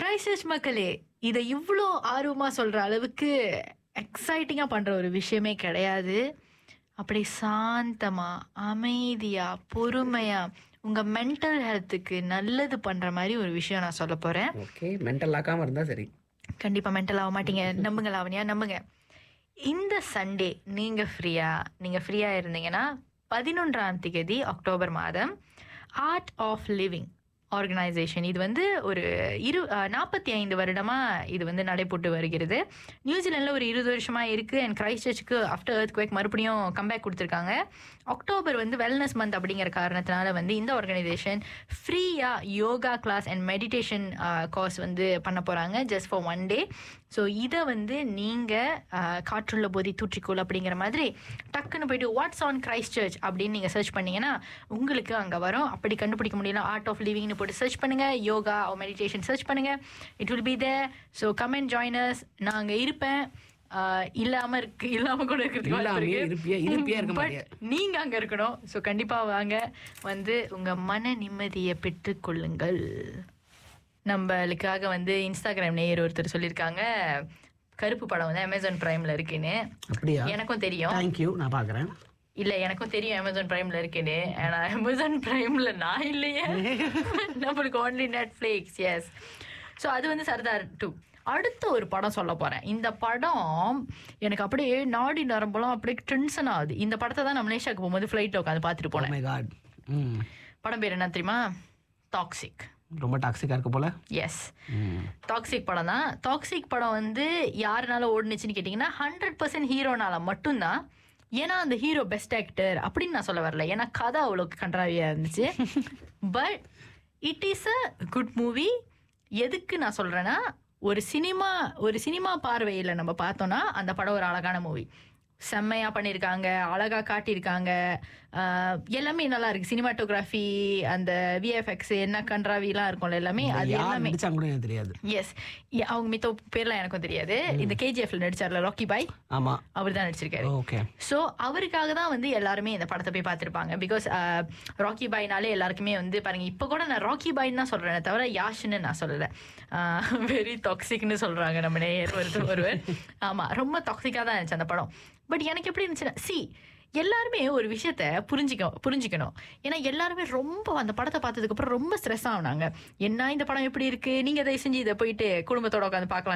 Christ மக்களே இதை இவ்வளோ ஆர்வமா சொல்ற அளவுக்கு எக்ஸைட்டிங்கா பண்ற ஒரு விஷயமே கிடையாது அப்படி சாந்தமா அமைதியா பொறுமையா உங்க மென்டல் ஹெல்த்துக்கு நல்லது பண்ற மாதிரி ஒரு விஷயம் நான் சொல்ல போறேன் ஓகே மென்டல் ஆக்காம இருந்தா சரி கண்டிப்பா மென்டல் ஆக மாட்டீங்க நம்புங்க லாவணியா நம்புங்க இந்த சண்டே நீங்க ஃப்ரீயா நீங்க ஃப்ரீயா இருந்தீங்கன்னா பதினொன்றாம் தேதி அக்டோபர் மாதம் ஆர்ட் ஆஃப் லிவிங் ஆர்கனைசேஷன் இது வந்து ஒரு இரு நாற்பத்தி ஐந்து வருடமா இது வந்து நடைபெற்று வருகிறது நியூசிலாண்டில் ஒரு இருபது வருஷமா இருக்கு அண்ட் கிரைஸ்ட் சர்ச்சுக்கு ஆஃப்டர் எர்த் குவேக் மறுபடியும் கம்பேக் கொடுத்துருக்காங்க அக்டோபர் வந்து வெல்னஸ் மந்த் அப்படிங்கிற காரணத்தினால வந்து இந்த ஆர்கனைசேஷன் ஃப்ரீயா yoga class and meditation course வந்து பண்ண போறாங்க just for one day so இதை வந்து நீங்க ஆஹ், காற்றுள்ள போதி தூற்றிக்கோள் அப்படிங்கிற மாதிரி டக்குன்னு போயிட்டு வாட்ஸ் ஆன் கிரைஸ்ட் சர்ச் அப்படின்னு நீங்க சர்ச் பண்ணீங்கன்னா உங்களுக்கு அங்க வரும் அப்படி கண்டுபிடிக்க முடியல ஆர்ட் ஆஃப் லிவிங்னு போட்டு சர்ச் பண்ணுங்க யோகா மெடிடேஷன் சர்ச் பண்ணுங்க it will be there so come and join us நான் அங்க இருப்பேன் ஆஹ், இல்லாம இருக்கு இல்லாம கூட இருக்கிறதுக்கு வாய்ப்பு இல்லாமையே இருக்கு. இருப்பியா இருப்பியா இருக்க But மாட்டியா நீங்க அங்க இருக்கணும் ஸோ கண்டிப்பா வாங்க வந்து உங்க மன நிம்மதியை பெற்றுக் கொள்ளுங்கள் நம்மளுக்காக வந்து இன்ஸ்டாகிராம் நேயர் ஒருத்தர் சொல்லியிருக்காங்க கருப்பு படம் வந்து அமேசான் பிரைம்ல இருக்குன்னு அப்படியா எனக்கும் தெரியும் தேங்க்யூ நான் பாக்குறேன் இல்ல எனக்கும் தெரியும் அமேசான் பிரைம்ல இருக்குன்னு ஆனா அமேசான் பிரைம்ல நான் இல்லையே நம்மளுக்கு ஒன்லி நெட்ஃபிளிக்ஸ் எஸ் ஸோ அது வந்து சர்தார் டூ அடுத்த ஒரு படம் சொல்ல போறேன் இந்த படம் எனக்கு அப்படியே நாடி நரம்பெல்லாம் அப்படியே டென்ஷன் ஆகுது இந்த படத்தை தான் நான் மலேசியாவுக்கு போகும்போது ஃப்ளைட்ல உட்காந்து பார்த்துட்டு போனேன் மை காட் ம் படம் பேர் என்ன தெரியுமா டாக்ஸிக் ரொம்ப டாக்ஸிக்கா இருக்கு போல எஸ் ம் டாக்ஸிக் படம் தான் டாக்ஸிக் படம் வந்து யாருனால ஓடுனுச்சுன்னு கேட்டிங்கன்னா ஹண்ட்ரட் பர்சன்ட் ஹீரோனால மட்டும்தான் ஏன்னா அந்த ஹீரோ பெஸ்ட் ஆக்டர் அப்படின்னு நான் சொல்ல வரல ஏன்னா கதை அவ்வளோ கன்றாவியாக இருந்துச்சு but it is a good movie எதுக்கு நான் சொல்கிறேன்னா ஒரு சினிமா ஒரு சினிமா பார்வையில் நம்ம பார்த்தோன்னா அந்த படம் ஒரு அழகான மூவி செம்மையா பண்ணியிருக்காங்க அழகா காட்டியிருக்காங்க ஆஹ் எல்லாமே நல்லா இருக்கு சினிமாட்டோகிராஃபி அந்த விஎஃப்எக்ஸ் என்ன கன்றாவிலாம் இருக்கும்ல எல்லாமே அது யார் எல்லாமே நடிச்சாங்க கூட எனக்கு தெரியாது எஸ் அவங்க மித்த பேர்லாம் எனக்கும் தெரியாது இந்த கேஜிஎஃப்ல நடிச்சார்ல ராக்கி பாய் ஆமா அவர் தான் நடிச்சிருக்காரு ஓகே ஸோ அவருக்காக தான் வந்து எல்லாருமே இந்த படத்தை போய் பார்த்துருப்பாங்க பிகாஸ் ராக்கி பாய்னாலே எல்லாருக்குமே வந்து பாருங்க இப்போ கூட நான் ராக்கி பாய்ன்னு தான் சொல்றேன் தவிர யாஷ்னு நான் சொல்லலை வெரி டாக்ஸிக்னு சொல்றாங்க நம்ம நேயர் ஒருத்தர் ஒருவர் ஆமா ரொம்ப டாக்ஸிக்காக தான் இருந்துச்சு அந்த படம் பட் எனக்கு எப்படி இருந்துச்சுன்னா சி எல்லாருமே ஒரு விஷயத்த புரிஞ்சிக்க புரிஞ்சுக்கணும் ஏன்னா எல்லாருமே ரொம்ப அந்த படத்தை பார்த்ததுக்கு அப்புறம் ரொம்ப ஸ்ட்ரெஸ் ஆகுனாங்க என்ன இந்த படம் எப்படி இருக்கு நீங்க தயவு செஞ்சு இதை போயிட்டு குடும்பத்தோட உட்காந்து பார்க்கலாம்